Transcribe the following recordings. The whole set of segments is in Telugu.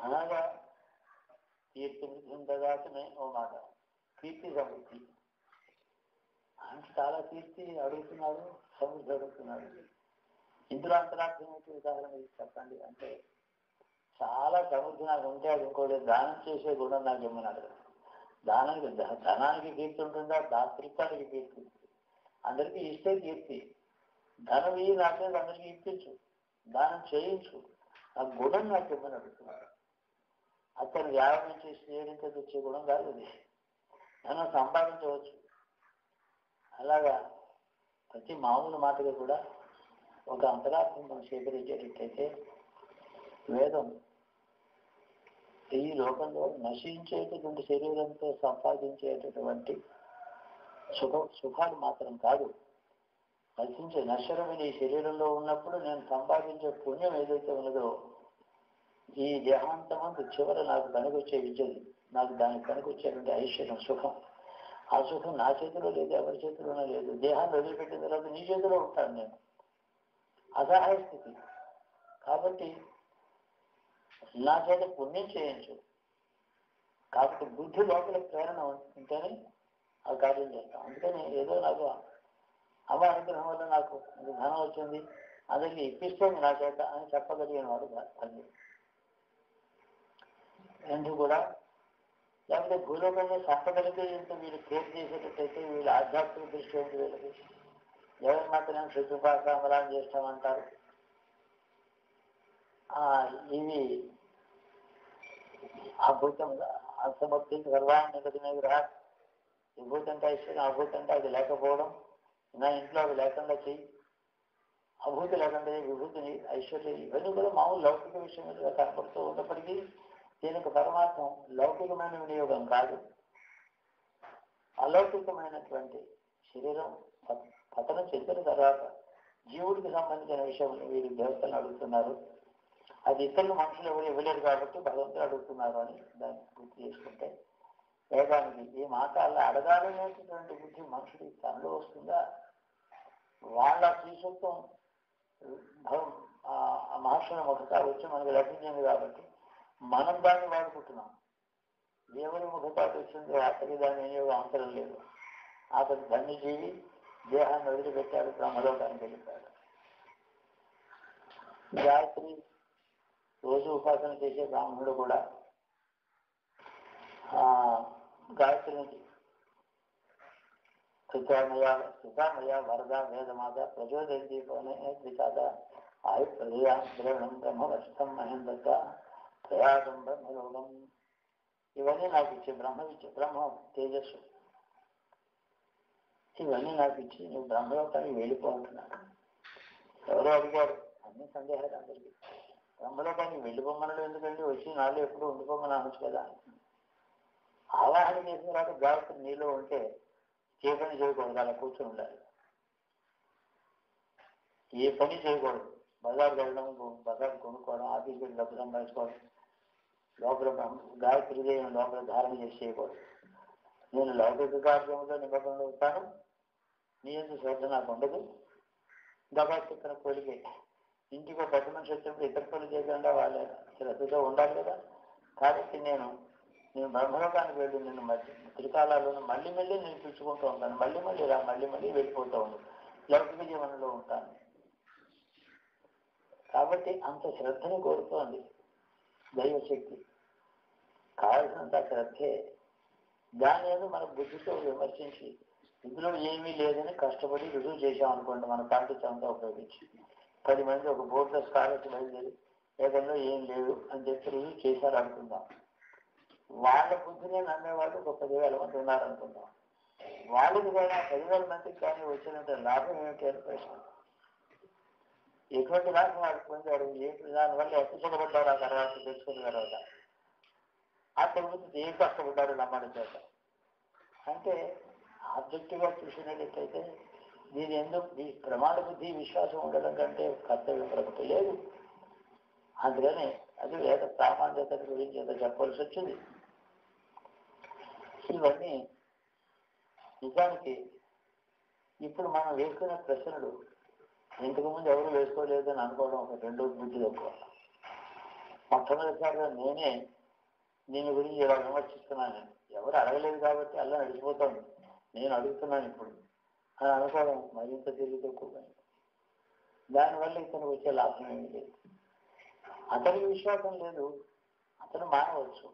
అలాగా కీర్తి వృద్ధి ఓ మాట కీర్తి సమృద్ధి అంటే చాలా కీర్తి అడుగుతున్నాడు సమృద్ధి అడుగుతున్నాడు ఇందులో అంతరార్థం ఏంటి ఉదాహరణ ఇది చెప్పండి అంటే చాలా సమృద్ధి నాకు ఉంటే అది ఇంకోటి దానం చేసే గుణం నాకు ఇమ్మన్నాడు దానానికి ధ- ధనానికి కీర్తి ఉంటుందా దాతృత్వానికి కీర్తి ఉంటుంది అందరికీ ఇస్తే కీర్తి ధనం ఇవి నాకే అందరికీ ఇప్పించు దానం చేయించు ఆ గుణం నాకు ఇమ్మని అడుగుతున్నాడు అతను వ్యాయామం చేసి చేయడంతో వచ్చే గుణం కాదు అది ధనం సంపాదించవచ్చు అలాగా ప్రతి మామూలు మాటగా కూడా ఒక అంతరార్థం మనం స్వీకరించేటట్టయితే వేదం ఈ లోకంలో నశించేటటువంటి శరీరంతో సంపాదించేటటువంటి సుఖ సుఖాలు మాత్రం కాదు నశించే నశ్వరమైన ఈ శరీరంలో ఉన్నప్పుడు నేను సంపాదించే పుణ్యం ఏదైతే ఉన్నదో ఈ దేహాంతమందు చివర నాకు పనికొచ్చే విద్యది నాకు దానికి పనికొచ్చేటువంటి ఐశ్వర్యం సుఖం ఆ సుఖం నా చేతిలో లేదు ఎవరి చేతిలోనే లేదు దేహాన్ని వదిలిపెట్టిన తర్వాత నీ చేతిలో ఉంటాను నేను అసహాయ స్థితి కాబట్టి నా చేత పుణ్యం చేయించు కాబట్టి బుద్ధి లోపల ప్రేరణ ఉంటేనే ఆ కార్యం చేస్తాం అందుకని ఏదో నాకు అమ్మ అనుగ్రహం వల్ల నాకు ఇంత ధనం వచ్చింది అందరికీ ఇప్పిస్తుంది నా చేత అని చెప్పగలిగిన వాడు అది ఎందుకు కూడా లేకపోతే భూలోకంలో సంపదలకి ఇంత వీళ్ళు కేర్ చేసేటట్టయితే వీళ్ళు ఆధ్యాత్మిక దృష్టి ఏంటి వీళ్ళకి ఎవరి మాత్రం శుద్ధుపాక అమలాన్ని చేస్తామంటారు ఆ, ఇవి అద్భుతంగా అసమర్థి సర్వాన్ని నిగదిన గ్రహ విభూతంగా ఐశ్వర్యం అభూతంగా అది లేకపోవడం నా ఇంట్లో అది లేకుండా చెయ్యి అభూతి లేకుండా విభూతిని ఐశ్వర్యం ఇవన్నీ కూడా మామూలు లౌకిక విషయంలో కనపడుతూ ఉన్నప్పటికీ దీనికి పరమార్థం లౌకికమైన వినియోగం కాదు అలౌకికమైనటువంటి శరీరం ప- పతనం చెందిన తర్వాత జీవుడికి సంబంధించిన విషయం వీరు దేవతలను అడుగుతున్నారు అది ఇతరులు మనుషులు ఎవరు ఇవ్వలేరు కాబట్టి భగవంతుడు అడుగుతున్నారు అని దాన్ని గుర్తు చేసుకుంటే వేదానికి ఈ మాట అలా అడగాలనేటటువంటి బుద్ధి మనుషుడికి తనలో వస్తుందా వాళ్ళ శ్రీసూక్తం భగం ఆ మహర్షుల ముఖత వచ్చి మనకు లభించింది కాబట్టి మనం దాన్ని వాడుకుంటున్నాం దేవుని ముఖతాటు వచ్చింది అతనికి దాని వినియోగం అవసరం లేదు అతను ధన్యజీవి దేహాన్ని వదిలిపెట్టాడు బ్రహ్మలోకానికి వెళ్ళిపోయాడు గాయత్రి రోజు ఉపాసన చేసే బ్రాహ్మణుడు కూడా ఆ గాయత్రిని స్థితామయ స్థితామయ వరద వేదమాత ప్రచోదయంతి త్రికాద ఆయు ప్రజయా ద్రవణం బ్రహ్మవష్టం మహేంద్రత ప్రయాగం బ్రహ్మయోగం ఇవన్నీ నాకు ఇచ్చే బ్రహ్మ ఇచ్చే బ్రహ్మ తేజస్సు ఇవన్నీ నాకు ఇచ్చి నువ్వు బ్రహ్మలోకానికి వెళ్ళిపోతున్నాడు ఎవరో అడిగారు అన్ని సందేహాలు అందరికీ బ్రహ్మలోకానికి వెళ్ళిపోమనడు ఎందుకంటే వచ్చి నాలో ఎప్పుడు ఉండిపోమని అనొచ్చు కదా ఆవాహన చేసిన తర్వాత గాయత్రి నీలో ఉంటే ఏ పని చేయకూడదు అలా కూర్చొని ఉండాలి ఏ పని చేయకూడదు బజార్కి వెళ్ళడం బజార్ కొనుక్కోవడం ఆఫీస్కి వెళ్ళి డబ్బు సంపాదించుకోవడం లోపల బ్రహ్మ- గాయత్రి దేవిని లోపల ధారణ చేసి చేయకూడదు నేను లౌకిక కార్యక్రమంలో నిమగ్నంలో ఉంటాను నీ ఎందుకు శ్రద్ధ నాకు ఉండదు దబా చెప్పిన కోరికే ఇంటికి ఒక పెద్ద మనిషి వచ్చినప్పుడు ఇతర పనులు చేయకుండా వాళ్ళ శ్రద్ధతో ఉండాలి కదా కాబట్టి నేను నేను బ్రహ్మలోకానికి వెళ్ళి నేను మధ్య త్రికాలాలను మళ్ళీ మళ్ళీ నేను పిలుచుకుంటూ ఉంటాను మళ్ళీ మళ్ళీ రా మళ్ళీ మళ్ళీ వెళ్ళిపోతూ ఉన్నాను లౌకిక జీవనంలో ఉంటాను కాబట్టి అంత శ్రద్ధను కోరుతోంది దైవశక్తి కావాల్సినంత శ్రద్ధే దాని ఏదో మన బుద్ధితో విమర్శించి ఇందులో ఏమీ లేదని కష్టపడి రుజువు చేశాం అనుకోండి మన పాండిత్యంతో ఉపయోగించి పది మంది ఒక బోర్డులో స్కాలర్స్ బయలుదేరి ఏదైనా ఏం లేదు అని చెప్పి రుజువు చేశారు అనుకుందాం వాళ్ళ బుద్ధిని నమ్మేవాళ్ళు ఒక పదివేల మంది ఉన్నారనుకుందాం వాళ్ళకి కూడా పదివేల మందికి కానీ వచ్చినంత లాభం ఏమిటి అని ప్రశ్న ఎటువంటి లాభం వాళ్ళకి పొందారు ఏంటి దానివల్ల ఎంత సుఖపడ్డారు ఆ తర్వాత తెలుసుకున్న తర్వాత ఆ తగ్గుతుంది ఏం కష్టపడ్డారు నమ్మడం చేత అంటే ఆబ్జెక్టివ్గా చూసినట్లయితే దీని ఎందుకు ఈ ప్రమాణ బుద్ధి విశ్వాసం ఉండడం కంటే కర్తవ్యం ప్రకృతి లేదు అందుకని అది వేద ప్రామాణ్యత గురించి ఏదో చెప్పవలసి వచ్చింది ఇవన్నీ నిజానికి ఇప్పుడు మనం వేసుకునే ప్రశ్నలు ఇంతకుముందు ఎవరు వేసుకోలేదు అని అనుకోవడం ఒక రెండో బుద్ధి తక్కువ మొట్టమొదటిసారిగా నేనే దీని గురించి ఇలా విమర్శిస్తున్నాను ఎవరు అడగలేదు కాబట్టి అలా నడిచిపోతాను నేను అడుగుతున్నాను ఇప్పుడు అని అనుకోవడం మరింత తెలియదు ఎక్కువ దానివల్ల ఇతను వచ్చే లాభం ఏమీ లేదు అతనికి విశ్వాసం లేదు అతను మానవచ్చు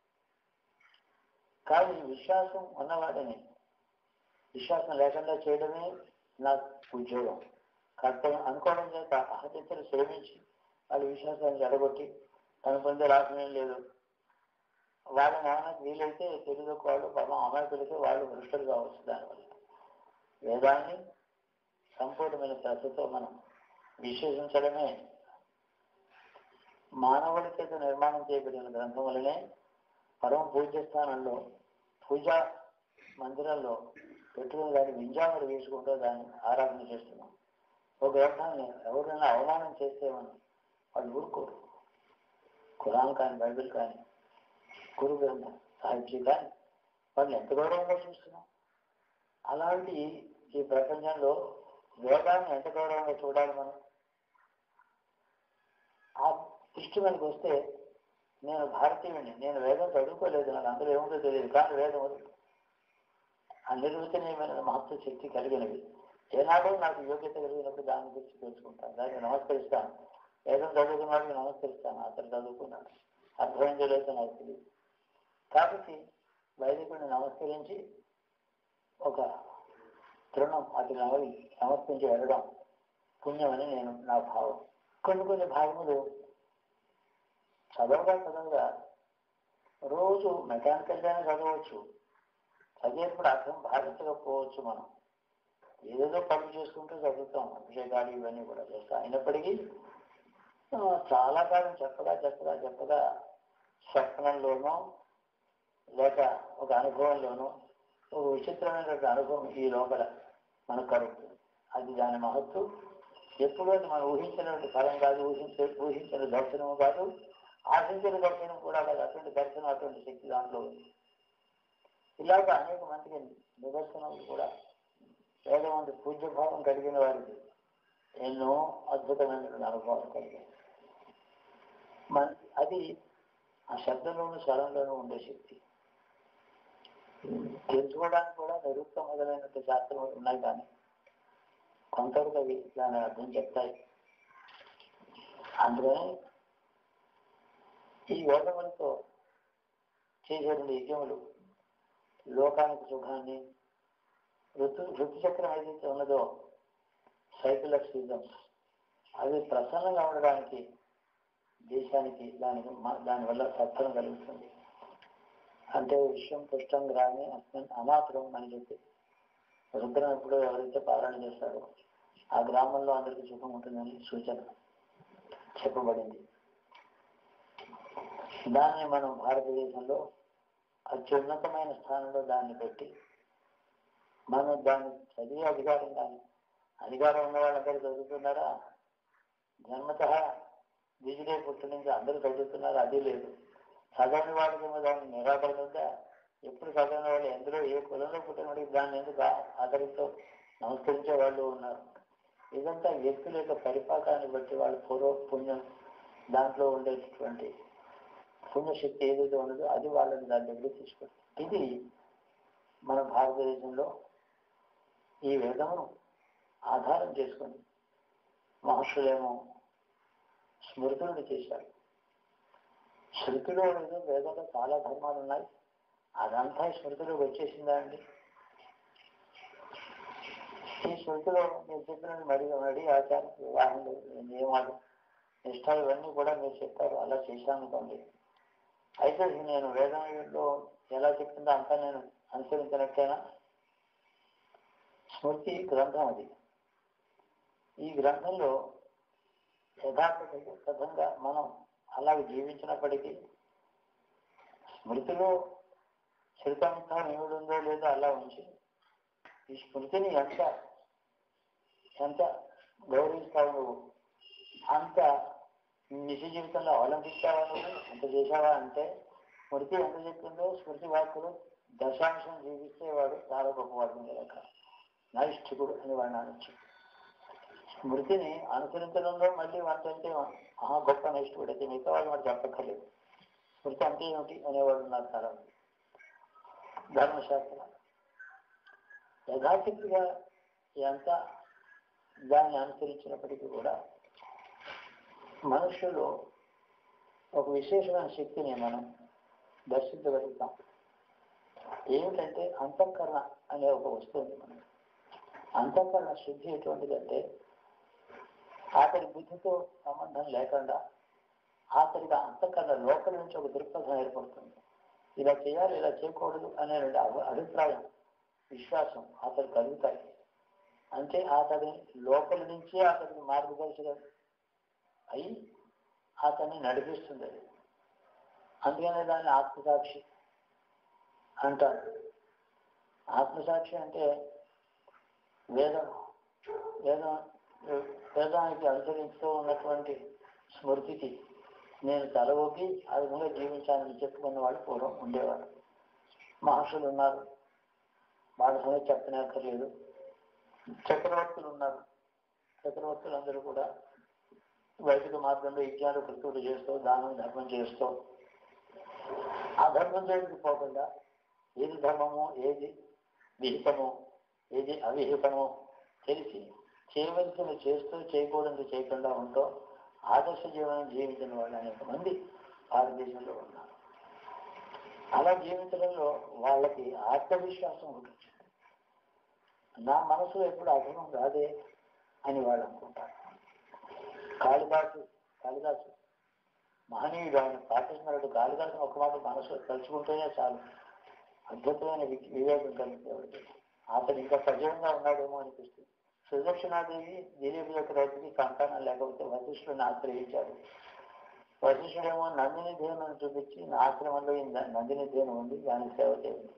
కానీ విశ్వాసం ఉన్నవాడని విశ్వాసం లేకుండా చేయడమే నా ఉద్యోగం కర్తవ్యం అనుకోవడం చేత అహత్యతను శ్రమించి వాళ్ళ విశ్వాసాన్ని జడగొట్టి తను పొందే లాభం ఏం లేదు వాళ్ళని ఏమైనా వీలైతే తెలుగు వాళ్ళు పాపం అమాయకులైతే వాళ్ళు భ్రష్టులు కావచ్చు దానివల్ల వేదాన్ని సంపూర్ణమైన శ్రద్ధతో మనం విశ్వసించడమే మానవుడి చేత నిర్మాణం చేయబడిన గ్రంథములనే పరమ పూజ్య స్థానంలో పూజా మందిరంలో పెట్టుకుని దాన్ని వింజామడి వేసుకుంటూ దాన్ని ఆరాధన చేస్తున్నాం ఒక గ్రంథాన్ని ఎవరైనా అవమానం చేస్తేమని వాళ్ళు ఊరుకోరు ఖురాన్ కానీ బైబిల్ కానీ గురు గ్రంథం సాహిత్యం కానీ వాళ్ళు ఎంత గౌరవంగా చూస్తున్నాం అలాంటి ఈ ప్రపంచంలో వేదాన్ని ఎంత గౌరవంగా చూడాలి మనం ఆ దృష్టి మనకు వస్తే నేను భారతీయుడిని నేను వేదం చదువుకోలేదు నాకు అందులో ఏముందో తెలియదు కానీ వేదం ఉంది. అనిర్వచనీయమైన మహత్వ శక్తి కలిగినవి ఏనాడో నాకు యోగ్యత కలిగినప్పుడు దాని గురించి తెలుసుకుంటాను దానికి నమస్కరిస్తాను వేదం చదువుకున్న వాడికి నమస్కరిస్తాను అతను చదువుకున్నాడు అర్థమైందో లేదో నాకు తెలియదు కాబట్టి వైదికుడిని నమస్కరించి ఒక తృణం అతని నవలి సమర్పించి వెళ్ళడం పుణ్యమని నేను నా భావం కొన్ని కొన్ని భాగములు చదవగా చదవగా రోజు మెకానికల్ గానే చదవచ్చు చదివేప్పుడు అర్థం భావించకపోవచ్చు మనం ఏదేదో పనులు చేసుకుంటూ చదువుతాం అభిషేకాలు ఇవన్నీ కూడా చేస్తాం అయినప్పటికీ ఆ, చాలా కాలం చెప్పగా చెప్పగా చెప్పగా స్వప్నంలోనో లేక ఒక అనుభవంలోనూ ఒక విచిత్రమైనటువంటి అనుభవం ఈ లోపల మనకు కలుగుతుంది అది దాని మహత్తు ఎప్పుడూ అది మనం ఊహించినటువంటి ఫలం కాదు ఊహించే ఊహించిన దర్శనం కాదు ఆశించిన దర్శనం కూడా కాదు అటువంటి దర్శనం అటువంటి శక్తి దాంట్లో ఉంది ఇలాగ అనేక మందికి నిదర్శనలు కూడా వేదమంది పూజ్యభావం కలిగిన వారికి ఎన్నో అద్భుతమైనటువంటి అనుభవాలు కలిగాయి మన అది ఆ శబ్దంలోనూ స్వరంలోనూ ఉండే శక్తి తెలుసుకోవడానికి కూడా నిరుక్త మొదలైనటువంటి శాస్త్రములు ఉన్నాయి కానీ కొంతవరకు అవి దాని అర్థం చెప్తాయి అందుకని ఈ వేదములతో చేసేటువంటి యజ్ఞములు లోకానికి సుఖాన్ని ఋతు ఋతుచక్రం ఏదైతే ఉన్నదో సైకిల్ ఆఫ్ సీజన్స్ అవి ప్రసన్నంగా ఉండడానికి దేశానికి దానికి మ- దానివల్ల సత్ఫలం కలుగుతుంది అంటే విశ్వం పుష్టం గ్రామి అస్మిన్ అమాత్రం అని చెప్పి రుద్రం ఎప్పుడో ఎవరైతే పారాయణ చేస్తారో ఆ గ్రామంలో అందరికీ సుఖం ఉంటుందని సూచన చెప్పబడింది దాన్ని మనం భారతదేశంలో అత్యున్నతమైన స్థానంలో దాన్ని పెట్టి మనం దాన్ని చదివే అధికారం కానీ అధికారం ఉన్న వాళ్ళందరూ చదువుతున్నారా జన్మత విజుడే పుట్టి నుంచి అందరూ చదువుతున్నారు అది లేదు చదవని వాళ్ళకేమో దాన్ని నిరాకరణ ఉందా ఎప్పుడు చదవని వాళ్ళు ఎందులో ఏ కులంలో పుట్టిన వాడికి దాన్ని ఎందుకు ఆ- ఆదరితో నమస్కరించే వాళ్ళు ఉన్నారు ఇదంతా వ్యక్తుల యొక్క పరిపాకాన్ని బట్టి వాళ్ళ పూర్వ పుణ్యం దాంట్లో ఉండేటటువంటి పుణ్యశక్తి ఏదైతే ఉన్నదో అది వాళ్ళని దాని దగ్గర తీసుకుంటుంది ఇది మన భారతదేశంలో ఈ వేదమును ఆధారం చేసుకొని మహర్షులేమో స్మృతులను చేశారు శృతిలో ఏదో వేదంలో చాలా ధర్మాలు ఉన్నాయి అదంతా ఈ స్మృతిలో వచ్చేసిందా అండి ఈ స్మృతిలో మీరు చెప్పిన మరి మరి ఆచారం వివాహంలో నియమాలు నిష్టాలు ఇవన్నీ కూడా మీరు చెప్పారు అలా చేశాను అనుకోండి అయితే ఇది నేను వేదంలో ఎలా చెప్తుందో అంతా నేను అనుసరించినట్టేనా స్మృతి గ్రంథం అది ఈ గ్రంథంలో యథాతథంగా మనం అలాగే జీవించినప్పటికీ స్మృతిలో శృతంతం ఏమిడుందో లేదో అలా ఉంచి ఈ స్మృతిని ఎంత ఎంత గౌరవిస్తావు నువ్వు అంత నిజ జీవితంలో అవలంబిస్తావా నువ్వు అంత చేశావా అంటే స్మృతి ఎంత చెప్తుందో స్మృతి వాక్కులు దశాంశం జీవిస్తే వాడు చాలా గొప్పవాడు లెక్క నైష్ఠికుడు అని వాడిని అనొచ్చు స్మృతిని అనుసరించడంలో మళ్ళీ వంటంటే ఆహా గొప్ప నిష్ఠుడు అయితే మిగతా వాళ్ళు మరి చెప్పక్కర్లేదు స్మృతి అంటే ఏమిటి అనేవాళ్ళు ఉన్నారు చాలా మంది. ధర్మశాస్త్ర యథాశక్తిగా ఎంత దాన్ని అనుసరించినప్పటికీ కూడా మనుషులు ఒక విశేషమైన శక్తిని మనం దర్శించగలుగుతాం ఏమిటంటే అంతఃకరణ అనే ఒక వస్తువు ఉంది మనం అంతఃకరణ శుద్ధి ఎటువంటిదంటే అతడి బుద్ధితో సంబంధం లేకుండా అతడికి అంతఃకరణ లోపల నుంచి ఒక దృక్పథం ఏర్పడుతుంది ఇలా చేయాలి ఇలా చేయకూడదు అనే రెండు అభి- అభిప్రాయం విశ్వాసం అతడు కలుగుతాయి అంటే అతడి లోపల నుంచే అతడికి మార్గదర్శకం అయి అతన్ని నడిపిస్తుంది అది. అందుకనే దాన్ని ఆత్మసాక్షి అంటారు ఆత్మసాక్షి అంటే వేదం వేదం వేదానికి అనుసరిస్తూ ఉన్నటువంటి స్మృతికి నేను తల ఊపి ఆ విధంగా జీవించాలని చెప్పుకున్న వాళ్ళు పూర్వం ఉండేవారు మహర్షులు ఉన్నారు వాళ్ళ సంగతి చెప్పనక్కర్లేదు చక్రవర్తులు ఉన్నారు చక్రవర్తులందరూ కూడా వైదిక మార్గంలో యజ్ఞాలు కృతులు చేస్తూ దానం ధర్మం చేస్తూ ఆ ధర్మం చేయడానికి పోకుండా ఏది ధర్మమో ఏది విహితమో ఏది అవిహితమో తెలిసి చేయవలసిన చేస్తూ చేయకూడదు చేయకుండా ఉంటూ ఆదర్శ జీవనం జీవించిన వాళ్ళు అనేక మంది భారతదేశంలో ఉన్నారు అలా జీవించడంలో వాళ్ళకి ఆత్మవిశ్వాసం ఉంటుంది నా మనసులో ఎప్పుడు అధర్మం రాదే అని వాళ్ళు అనుకుంటారు కాళిదాసు కాళిదాసు మహనీయుడు ఆయన పాటిస్తున్నాడు కాళిదాసు ఒక మాట మనసులో తలుచుకుంటేనే చాలు అద్భుతమైన వి- వివేకం కలిగేవాడు అతను ఇంకా సజీవంగా ఉన్నాడేమో అనిపిస్తుంది సుదక్షిణాదేవి దిలీప్ చక్రవర్తికి సంతానం లేకపోతే వశిష్ఠుడిని ఆశ్రయించాడు వశిష్ఠుడేమో నందిని దేవను చూపించి నా ఆశ్రమంలో ఈ న- నందిని దేవం ఉంది దానికి సేవ చేయండి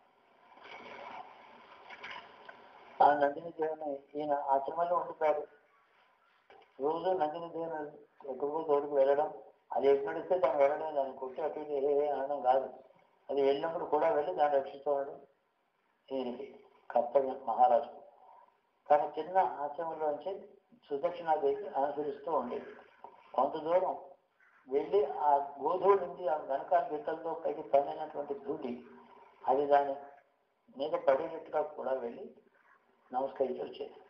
ఆ నందిని దేవుని ఈయన ఆశ్రమంలో ఉండిపోయాడు రోజు నందిని దేవుని ఎక్కడికో తోడుకు వెళ్ళడం అది ఎటు నడిస్తే తను వెళ్ళడం దాన్ని కొట్టి అటు ఇటు ఏ ఏ అనడం కాదు అది వెళ్ళినప్పుడు కూడా వెళ్ళి దాన్ని రక్షించడం ఈయనకి కర్తవ్యం మహారాజుకు కానీ చిన్న ఆశ్రమంలోంచి సుదక్షిణాదేవి అనుసరిస్తూ ఉండేది కొంత దూరం వెళ్ళి ఆ గోధువుల నుంచి ఆ వెనకాల గిట్టలతో పైకి పడినటువంటి ధూళి అది దాని మీద పడేటట్టుగా కూడా వెళ్ళి నమస్కరించి వచ్చేది